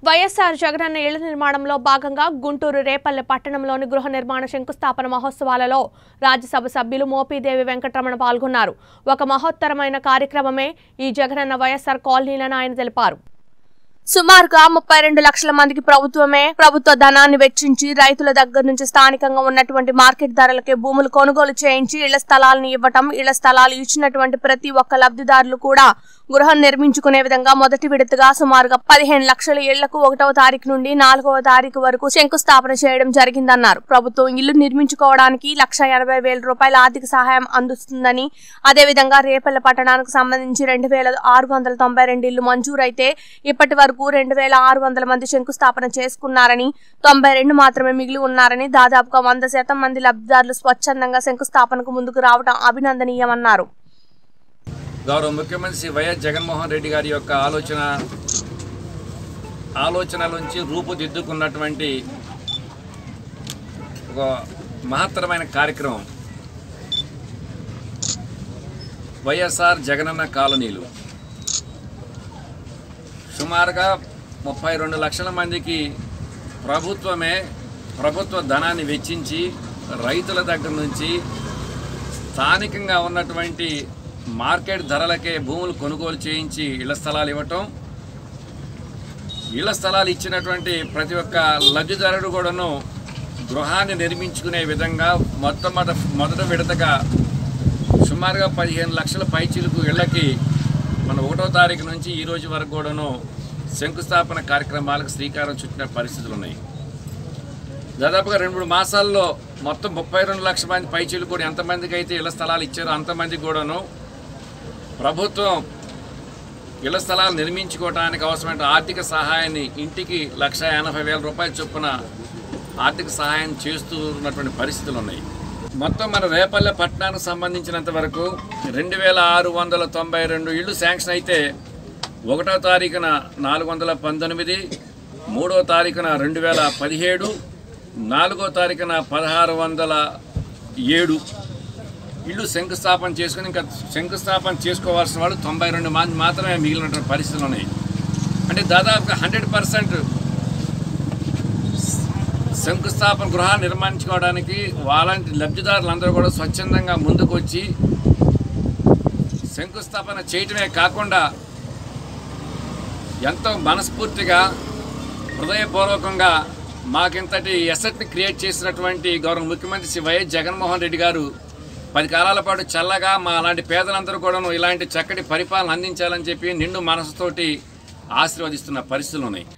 వైఎస్ఆర్ జగనన్న ఇళ్ల నిర్మాణంలో భాగంగా గుంటూరు రేపల్లె పట్టణంలోని గృహ నిర్మాణ శంకుస్థాపన మహోత్సవాలలో రాజ్యసభ సభ్యులు మోపిదేవి వెంకటరమణ పాల్గొన్నారు ఒక మహోత్తరమైన కార్యక్రమమే ఈ జగనన్న వైఎస్ఆర్ కాలనీలని ఆయన తెలిపారు సుమారుగా ముప్పై రెండు లక్షల మందికి ప్రభుత్వమే ప్రభుత్వ ధనాన్ని వెచ్చించి రైతుల దగ్గర నుంచి స్థానికంగా ఉన్నటువంటి మార్కెట్ ధరలకే భూములు కొనుగోలు చేయించి ఇళ్ల స్థలాలను ఇవ్వటం ఇళ్ల స్థలాలు ఇచ్చినటువంటి ప్రతి ఒక్క లబ్ధిదారులు కూడా గృహం నిర్మించుకునే విధంగా మొదటి విడతగా సుమారుగా పదిహేను లక్షల ఇళ్లకు ఒకటవ తారీఖు నుండి నాలుగవ తారీఖు వరకు శంకుస్థాపన చేయడం జరిగిందన్నారు ప్రభుత్వం ఇల్లు నిర్మించుకోవడానికి లక్ష ఎనభై వేల రూపాయల ఆర్థిక సహాయం అందిస్తుందని అదేవిధంగా రేపల్లె పట్టణానికి సంబంధించి రెండు వేల ఆరు వందల తొంభై రెండు ఇళ్లు మంజూరైతే ఇప్పటి వరకు రెండు వేల ఆరు వందల మంది శంకుస్థాపన చేసుకున్నారని తొంభై రెండు మాత్రమే మిగిలి ఉన్నారని దాదాపుగా వంద శాతం మంది లబ్ధిదారులు స్వచ్ఛందంగా శంకుస్థాపనకు ముందుకు రావడం అభినందనీయమన్నారు గౌరవ ముఖ్యమంత్రి శ్రీ వైఎస్ జగన్మోహన్ రెడ్డి గారి యొక్క ఆలోచన ఆలోచనలోంచి రూపుదిద్దుకున్నటువంటి ఒక మహత్తరమైన కార్యక్రమం వైఎస్ఆర్ జగనన్న కాలనీలు సుమారుగా ముప్పై రెండు లక్షల మందికి ప్రభుత్వమే ప్రభుత్వ ధనాన్ని వెచ్చించి రైతుల దగ్గర నుంచి స్థానికంగా ఉన్నటువంటి మార్కెట్ ధరలకే భూములు కొనుగోలు చేయించి ఇళ్ల స్థలాలు ఇవ్వటం ఇళ్ల స్థలాలు ఇచ్చినటువంటి ప్రతి ఒక్క లబ్ధిదారుడు కూడాను గృహాన్ని నిర్మించుకునే విధంగా మొట్టమొదట మొదట విడతగా సుమారుగా పదిహేను లక్షల పైచీలకు ఇళ్లకి మన ఒకటో తారీఖు నుంచి ఈ రోజు వరకు కూడాను శంకుస్థాపన కార్యక్రమాలకు శ్రీకారం చుట్టిన పరిస్థితులు ఉన్నాయి దాదాపుగా రెండు మూడు మాసాల్లో మొత్తం ముప్పై రెండు లక్షల మంది పైచీలు కూడా ఎంతమందికి అయితే ఇళ్ల స్థలాలు ఇచ్చారో అంతమందికి కూడాను ప్రభుత్వం ఇళ్ల స్థలాలు నిర్మించుకోవడానికి అవసరమైన ఆర్థిక సహాయాన్ని ఇంటికి లక్ష ఎనభై వేల రూపాయల చొప్పున ఆర్థిక సహాయం చేస్తూ ఉన్నటువంటి పరిస్థితులు ఉన్నాయి మొత్తం మన రేపల్లె పట్టణానికి సంబంధించినంత వరకు రెండు వేల ఆరు వందల తొంభై రెండు ఇళ్ళు శాంక్షన్ అయితే ఒకటో తారీఖున నాలుగు వందల పంతొమ్మిది మూడో తారీఖున రెండు వేల పదిహేడు నాలుగో తారీఖున పదహారు వందల ఏడు ఇల్లు శంకుస్థాపన చేసుకుని ఇంకా శంకుస్థాపన చేసుకోవాల్సిన వాళ్ళు తొంభై రెండు మంది మాత్రమే మిగిలినటువంటి పరిస్థితులు ఉన్నాయి అంటే దాదాపుగా హండ్రెడ్ పర్సెంట్ శంకుస్థాపన గృహాలు నిర్మించుకోవడానికి వాళ్ళంటి లబ్ధిదారులందరూ కూడా స్వచ్ఛందంగా ముందుకు వచ్చి శంకుస్థాపన చేయటమే కాకుండా ఎంతో మనస్ఫూర్తిగా హృదయపూర్వకంగా మాకింతటి ఎసెట్ని క్రియేట్ చేసినటువంటి గౌరవ ముఖ్యమంత్రి శ్రీ వైఎస్ జగన్మోహన్ రెడ్డి గారు పది కాలాల పాటు చల్లగా మా అలాంటి పేదలందరూ కూడాను ఇలాంటి చక్కటి పరిపాలన అందించాలని చెప్పి నిండు మనసుతోటి ఆశీర్వదిస్తున్న పరిస్థితులు ఉన్నాయి